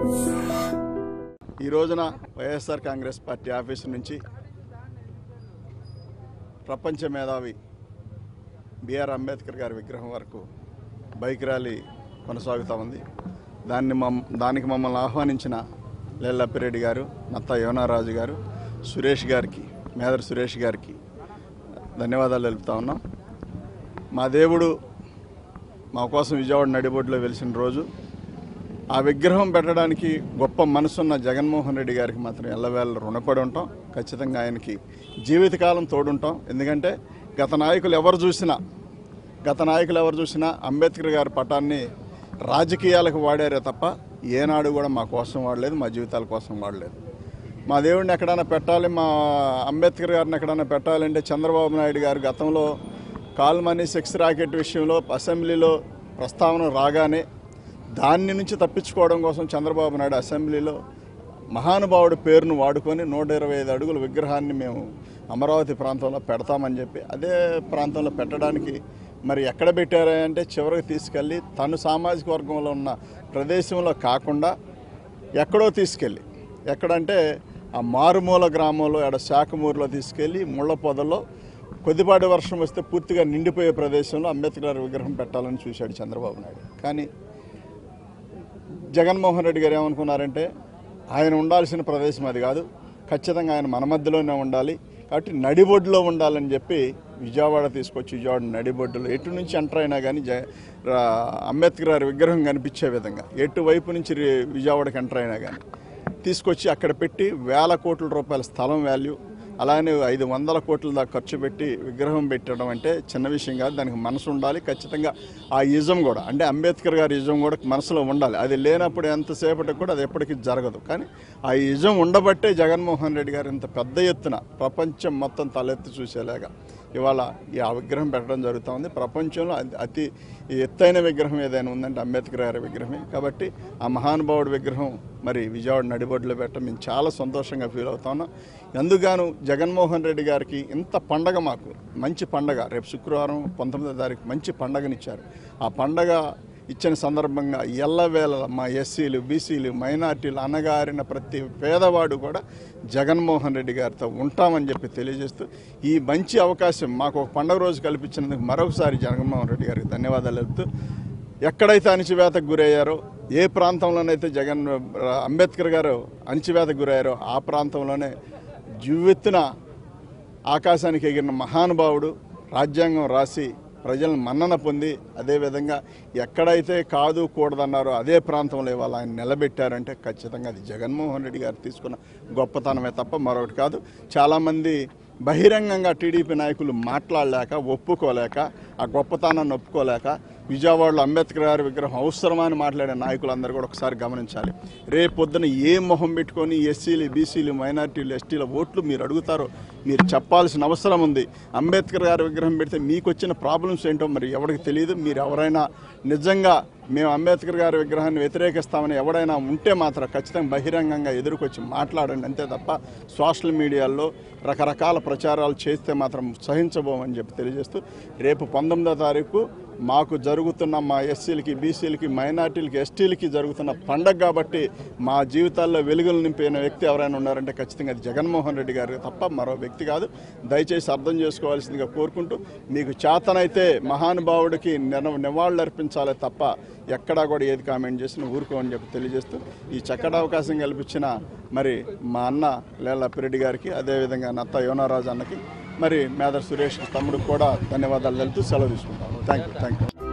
ఈ రోజున YSR Congress party office నుంచి ప్రపంచ మేధావి బిఆర్ అంబేద్కర్ గారి విగ్రహం వరకు బైక్ ర్యాలీ కొనసాగుతూ ఉంది దాన్ని మమ్ దానికి మమ్మల్ని ఆహ్వానించిన లేల్లప్పిరెడ్డి గారు నత్త యోనారాజు గారు సురేష్ గారికి మేదర్ సురేష్ గారికి ధన్యవాదాలు తెలుపుతా ఉన్నాం మా దేవుడు మా కోసం విజయవాడ నడిబొడ్డులో వెలిసిన రోజు ఆ విగ్రహం పెట్టడానికి గొప్ప మనసున్న జగన్మోహన్ రెడ్డి గారికి మాత్రం ఎల్లవేళ రుణపడి ఉంటాం ఖచ్చితంగా ఆయనకి జీవితకాలం తోడుంటాం ఎందుకంటే గత నాయకులు ఎవరు చూసినా గత నాయకులు ఎవరు చూసినా అంబేద్కర్ గారి పటాన్ని రాజకీయాలకు వాడారే తప్ప ఏనాడు కూడా మా కోసం వాడలేదు మా జీవితాల కోసం వాడలేదు మా దేవుడిని ఎక్కడైనా పెట్టాలి మా అంబేద్కర్ గారిని ఎక్కడైనా పెట్టాలంటే చంద్రబాబు నాయుడు గారు గతంలో కాల్మనీ సెక్స్ రాకెట్ విషయంలో అసెంబ్లీలో ప్రస్తావన రాగానే దాన్ని నుంచి తప్పించుకోవడం కోసం చంద్రబాబు నాయుడు అసెంబ్లీలో మహానుభావుడి పేరును వాడుకొని నూట ఇరవై ఐదు అడుగుల విగ్రహాన్ని మేము అమరావతి ప్రాంతంలో పెడతామని చెప్పి అదే ప్రాంతంలో పెట్టడానికి మరి ఎక్కడ పెట్టారా అంటే చివరికి తీసుకెళ్ళి తను సామాజిక వర్గంలో ఉన్న ప్రదేశంలో కాకుండా ఎక్కడో తీసుకెళ్ళి ఎక్కడంటే ఆ మారుమూల గ్రామంలో ఎడ శాఖమూరులో తీసుకెళ్ళి ముళ్ళ పొదలో కొద్దిపాటి వర్షం వస్తే పూర్తిగా నిండిపోయే ప్రదేశంలో అంబేద్కర్ గారి విగ్రహం పెట్టాలని చూశాడు చంద్రబాబు నాయుడు కానీ జగన్మోహన్ రెడ్డి గారు ఏమనుకున్నారంటే ఆయన ఉండాల్సిన ప్రదేశం అది కాదు ఖచ్చితంగా ఆయన మన మధ్యలోనే ఉండాలి కాబట్టి నడిబొడ్డులో ఉండాలని చెప్పి విజయవాడ తీసుకొచ్చి విజయవాడ నడిబొడ్డులో ఎటు నుంచి ఎంటర్ అయినా కానీ జ రా- అంబేద్కర్ గారి విగ్రహం కనిపించే విధంగా ఎటువైపు నుంచి రి- విజయవాడకి ఎంటర్ అయినా కానీ తీసుకొచ్చి అక్కడ పెట్టి వేల కోట్ల రూపాయల స్థలం వాల్యూ అలానే ఐదు వందల కోట్ల దాకా ఖర్చు పెట్టి విగ్రహం పెట్టడం అంటే చిన్న విషయం కాదు దానికి మనసు ఉండాలి ఖచ్చితంగా ఆ ఇజం కూడా అంటే అంబేద్కర్ గారి ఇజం కూడా మనసులో ఉండాలి అది లేనప్పుడు ఎంతసేపటికి కూడా అది ఎప్పటికీ జరగదు కానీ ఆ ఇజం ఉండబట్టే జగన్మోహన్ రెడ్డి గారు ఇంత పెద్ద ఎత్తున ప్రపంచం మొత్తం తలెత్తి చూసేలాగా ఇవాళ ఈ ఆ విగ్రహం పెట్టడం జరుగుతూ ఉంది ప్రపంచంలో అతి- అతి ఎత్తైన విగ్రహం ఏదైనా ఉందంటే అంబేద్కర్ గారి విగ్రహమే కాబట్టి ఆ మహానుభావుడి విగ్రహం మరి విజయవాడ నడిబొడ్డులో పెట్టడం మేము చాలా సంతోషంగా ఫీల్ అవుతా ఉన్నాం ఎందుకుగాను జగన్మోహన్ రెడ్డి గారికి ఇంత పండగ మాకు మంచి పండగ రేపు శుక్రవారం పంతొమ్మిదో తారీఖు మంచి పండగనిచ్చారు ఆ పండగ ఇచ్చిన సందర్భంగా ఎల్లవేళ మా ఎస్సీలు బీసీలు మైనార్టీలు అనగారిన ప్రతి పేదవాడు కూడా జగన్మోహన్ రెడ్డి గారితో ఉంటామని చెప్పి తెలియజేస్తూ ఈ మంచి అవకాశం మాకు ఒక పండగ రోజు కల్పించినందుకు మరొకసారి జగన్మోహన్ రెడ్డి గారికి ధన్యవాదాలు చెప్తూ ఎక్కడైతే అణిచివేతకు గురయ్యారో ఏ ప్రాంతంలోనైతే జగన్ అంబేద్కర్ గారు అణిచివేతకు గురయ్యారో ఆ ప్రాంతంలోనే జువ్వెత్తున ఆకాశానికి ఎగిరిన మహానుభావుడు రాజ్యాంగం రాసి ప్రజలను మన్నన పొంది అదేవిధంగా ఎక్కడైతే కాదు కూడదన్నారో అదే ప్రాంతంలో ఇవాళ ఆయన నిలబెట్టారంటే ఖచ్చితంగా అది జగన్మోహన్ రెడ్డి గారు తీసుకున్న గొప్పతనమే తప్ప మరొకటి కాదు చాలామంది బహిరంగంగా టీడీపీ నాయకులు మాట్లాడలేక ఒప్పుకోలేక ఆ గొప్పతనాన్ని ఒప్పుకోలేక విజయవాడలో అంబేద్కర్ గారి విగ్రహం అవసరమని మాట్లాడే నాయకులందరూ కూడా ఒకసారి గమనించాలి రేపు పొద్దున ఏ మొహం పెట్టుకొని ఎస్సీలు బీసీలు మైనార్టీలు ఎస్టీల ఓట్లు మీరు అడుగుతారో మీరు చెప్పాల్సిన అవసరం ఉంది అంబేద్కర్ గారి విగ్రహం పెడితే మీకు వచ్చిన ప్రాబ్లమ్స్ ఏంటో మరి ఎవరికి తెలియదు మీరు ఎవరైనా నిజంగా మేము అంబేద్కర్ గారి విగ్రహాన్ని వ్యతిరేకిస్తామని ఎవడైనా ఉంటే మాత్రం ఖచ్చితంగా బహిరంగంగా ఎదురుకొచ్చి మాట్లాడండి అంతే తప్ప సోషల్ మీడియాలో రకరకాల ప్రచారాలు చేస్తే మాత్రం సహించబోమని చెప్పి తెలియజేస్తూ రేపు పంతొమ్మిదో తారీఖు మాకు జరుగుతున్న మా ఎస్సీలకి బీసీలకి మైనార్టీలకి ఎస్టీలకి జరుగుతున్న పండగ కాబట్టి మా జీవితాల్లో వెలుగులు నింపిన వ్యక్తి ఎవరైనా ఉన్నారంటే ఖచ్చితంగా అది జగన్మోహన్ రెడ్డి గారు తప్ప మరో వ్యక్తి కాదు దయచేసి అర్థం చేసుకోవాల్సిందిగా కోరుకుంటూ మీకు చేతనైతే మహానుభావుడికి నిన నివాళులు అర్పించాలి తప్ప ఎక్కడా కూడా ఏది కామెంట్ చేసినా ఊరుకోమని చెప్పి తెలియజేస్తూ ఈ చక్కటి అవకాశం కల్పించిన మరి మా అన్న లేళ్ళ పిరెడ్డి గారికి అదేవిధంగా నత్త యోనారాజు అన్నకి మరి మేదర్ సురేష్ తమ్ముడికి కూడా ధన్యవాదాలు తెలుపుతూ సెలవు తీసుకుంటాను థ్యాంక్ యూ థ్యాంక్ యూ